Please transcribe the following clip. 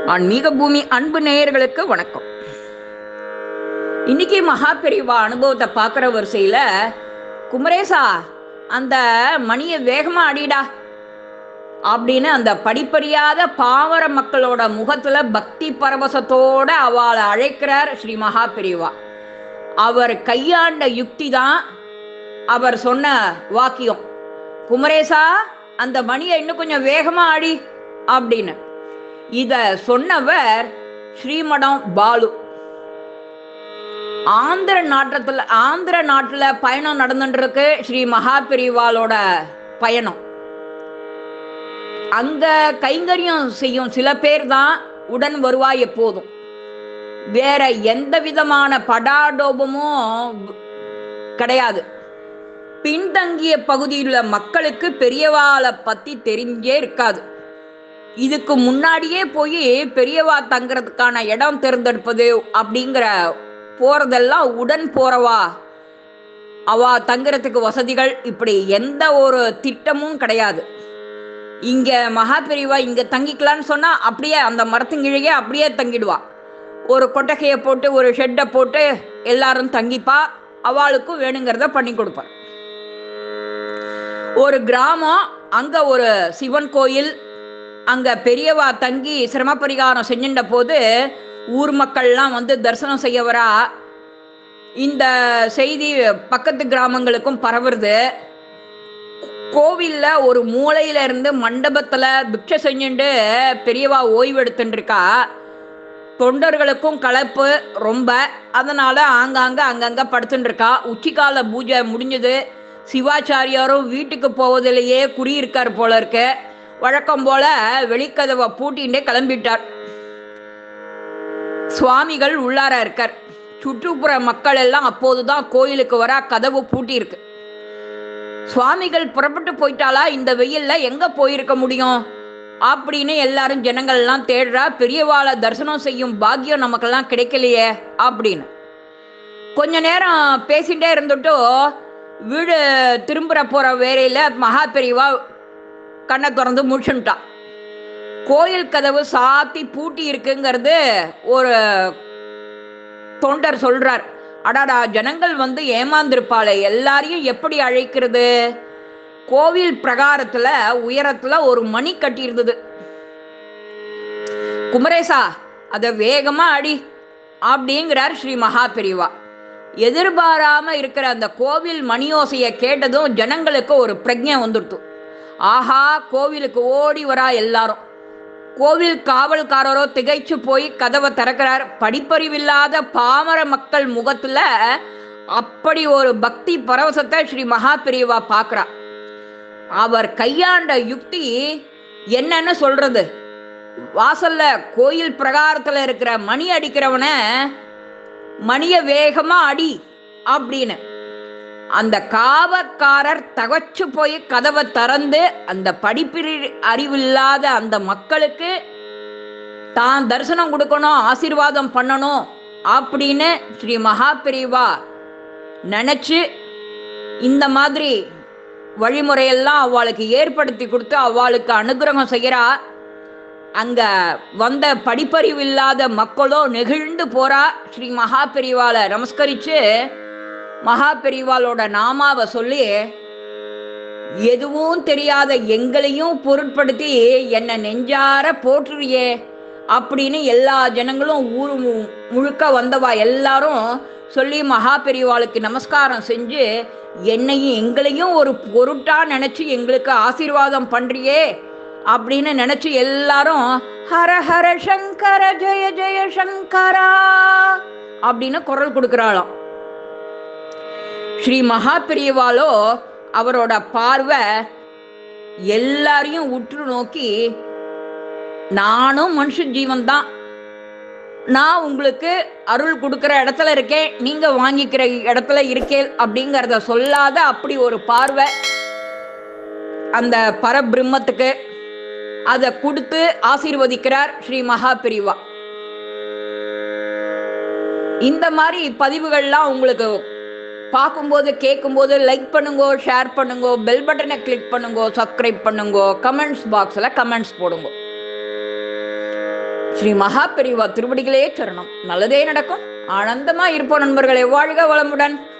ஆன்மீக பூமி அன்பு நேயர்களுக்கு வணக்கம் இன்னைக்கு மகா பெரிவா அனுபவத்தை பார்க்குற வரிசையில குமரேசா அந்த மணியை வேகமா அடிடா அப்படின்னு அந்த படிப்பறியாத பாவர மக்களோட முகத்துல பக்தி பரவசத்தோட அவளை அழைக்கிறார் ஸ்ரீ மகா பெரிவா அவர் கையாண்ட யுக்தி தான் அவர் சொன்ன வாக்கியம் குமரேசா அந்த மணியை இன்னும் கொஞ்சம் வேகமா அடி அப்படின்னு இத சொன்னவர் ஸ்ரீமடம் பாலு ஆந்திர நாட்டத்துல ஆந்திர நாட்டுல பயணம் நடந்துட்டு இருக்கு ஸ்ரீ மகா பெரிவாளோட பயணம் அங்க கைங்கரியம் செய்யும் சில பேர் தான் உடன் வருவாய் எப்போதும் வேற எந்த விதமான படாடோபமும் கிடையாது பின்தங்கிய பகுதியில் மக்களுக்கு பெரியவாளை பத்தி தெரிஞ்சே இருக்காது இதுக்கு முன்னாடியே போய் பெரியவா தங்குறதுக்கான இடம் தேர்ந்தெடுப்பது அப்படிங்கிற போறதெல்லாம் உடன் போறவா அவ தங்குறதுக்கு வசதிகள் இப்படி எந்த ஒரு திட்டமும் கிடையாது இங்க மகா பெரியவா இங்க தங்கிக்கலான்னு சொன்னா அப்படியே அந்த மரத்துங்கிழையே அப்படியே தங்கிடுவா ஒரு கொட்டகையை போட்டு ஒரு ஷெட்டை போட்டு எல்லாரும் தங்கிப்பா அவளுக்கும் வேணுங்கிறத பண்ணி கொடுப்பார் ஒரு கிராமம் அங்க ஒரு சிவன் கோயில் அங்க பெரியவா தங்கி சிரம பரிகாரம் செஞ்சின்ற போது ஊர் மக்கள்லாம் வந்து தரிசனம் செய்ய வரா இந்த செய்தி பக்கத்து கிராமங்களுக்கும் பரவுறது கோவில்ல ஒரு மூலையில இருந்து மண்டபத்துல பிக்ஷை செஞ்சுட்டு பெரியவா ஓய்வு எடுத்துட்டு இருக்கா தொண்டர்களுக்கும் கலப்பு ரொம்ப அதனால ஆங்காங்க அங்கங்க படுத்துட்டு இருக்கா உச்சிக்கால பூஜை முடிஞ்சது சிவாச்சாரியாரும் வீட்டுக்கு போவதிலேயே குறியிருக்கார் போல இருக்கு வழக்கம் போல வெளிக்கதவை பூட்டிண்டே கிளம்பிட்டார் சுவாமிகள் உள்ளார இருக்கார் சுற்றுப்புற மக்கள் எல்லாம் அப்போதுதான் கோயிலுக்கு வர கதவு பூட்டி இருக்கு சுவாமிகள் புறப்பட்டு போயிட்டாளா இந்த வெயில்ல எங்க போயிருக்க முடியும் அப்படின்னு எல்லாரும் ஜனங்கள் எல்லாம் தேடுறா பெரியவாளை தரிசனம் செய்யும் பாக்கியம் நமக்கெல்லாம் கிடைக்கலையே அப்படின்னு கொஞ்ச நேரம் பேசிட்டே இருந்துட்டோ வீடு திரும்புற போற வேலையில மகா பெரியவா கண்ணை திறந்து முடிச்சுட்டான் கோயில் கதவு சாத்தி பூட்டி இருக்குங்கிறது ஒரு தொண்டர் சொல்றார் அடாடா ஜனங்கள் வந்து ஏமாந்திருப்பாளே எல்லாரையும் எப்படி அழைக்கிறது கோவில் பிரகாரத்துல உயரத்துல ஒரு மணி கட்டியிருந்தது குமரேசா அத வேகமா அடி அப்படிங்கிறார் ஸ்ரீ மகா பெரிவா எதிர்பாராம இருக்கிற அந்த கோவில் மணியோசைய கேட்டதும் ஜனங்களுக்கு ஒரு பிரஜை வந்துடுத்து ஆஹா கோவிலுக்கு ஓடி வரா எல்லாரும் கோவில் காவல்காரரோ திகைச்சு போய் கதவை திறக்கிறார் படிப்பறிவில்லாத பாமர மக்கள் முகத்துல அப்படி ஒரு பக்தி பரவசத்தை ஸ்ரீ மகா பெரியவா பார்க்கிறா அவர் கையாண்ட யுக்தி என்னன்னு சொல்றது வாசல்ல கோயில் பிரகாரத்துல இருக்கிற மணி அடிக்கிறவன மணிய வேகமா அடி அப்படின்னு அந்த காவற்காரர் தகச்சு போய் கதவை திறந்து அந்த படிப்பிரி அறிவில்லாத அந்த மக்களுக்கு தான் தரிசனம் கொடுக்கணும் ஆசீர்வாதம் பண்ணணும் அப்படின்னு ஸ்ரீ மகாபிரிவா நினைச்சு இந்த மாதிரி வழிமுறையெல்லாம் அவளுக்கு ஏற்படுத்தி கொடுத்து அவளுக்கு அனுகிரகம் செய்யறா அங்க வந்த படிப்பறிவு இல்லாத மக்களோ நெகிழ்ந்து போறா ஸ்ரீ மகா பெரிவாளை நமஸ்கரிச்சு மகா பெரிவாளோட நாமாவை சொல்லி எதுவும் தெரியாத எங்களையும் பொருட்படுத்தி என்ன நெஞ்சார போற்றுறியே அப்படின்னு எல்லா ஜனங்களும் ஊர் முழுக்க வந்தவா எல்லாரும் சொல்லி மகா பெரிவாளுக்கு நமஸ்காரம் செஞ்சு என்னையும் எங்களையும் ஒரு பொருட்டா நினைச்சு எங்களுக்கு ஆசீர்வாதம் பண்றியே அப்படின்னு நினைச்சு எல்லாரும் ஹர ஹர சங்கர ஜெய ஜெய சங்கரா அப்படின்னு குரல் கொடுக்கிறாளாம் ஸ்ரீ மகா பெரியவாளோ அவரோட பார்வை எல்லாரையும் உற்று நோக்கி நானும் மனுஷ ஜீவன் தான் நான் உங்களுக்கு அருள் கொடுக்கிற இடத்துல இருக்கேன் நீங்க வாங்கிக்கிற இடத்துல இருக்கேன் அப்படிங்கிறத சொல்லாத அப்படி ஒரு பார்வை அந்த பரபிரம்மத்துக்கு அதை கொடுத்து ஆசீர்வதிக்கிறார் ஸ்ரீ மகா பிரிவா இந்த மாதிரி பதிவுகள்லாம் உங்களுக்கு பார்க்கும்போது கேட்கும்போது லைக் பண்ணுங்க ஷேர் பண்ணுங்க பெல் பட்டனை கிளிக் பண்ணுங்க சப்ஸ்கிரைப் பண்ணுங்க கமெண்ட்ஸ் பாக்ஸில் கமெண்ட்ஸ் போடுங்க ஸ்ரீ மகா பெரிவா திருவடிகளே சரணம் நல்லதே நடக்கும் ஆனந்தமா இருப்போம் நண்பர்களே வாழ்க வளமுடன்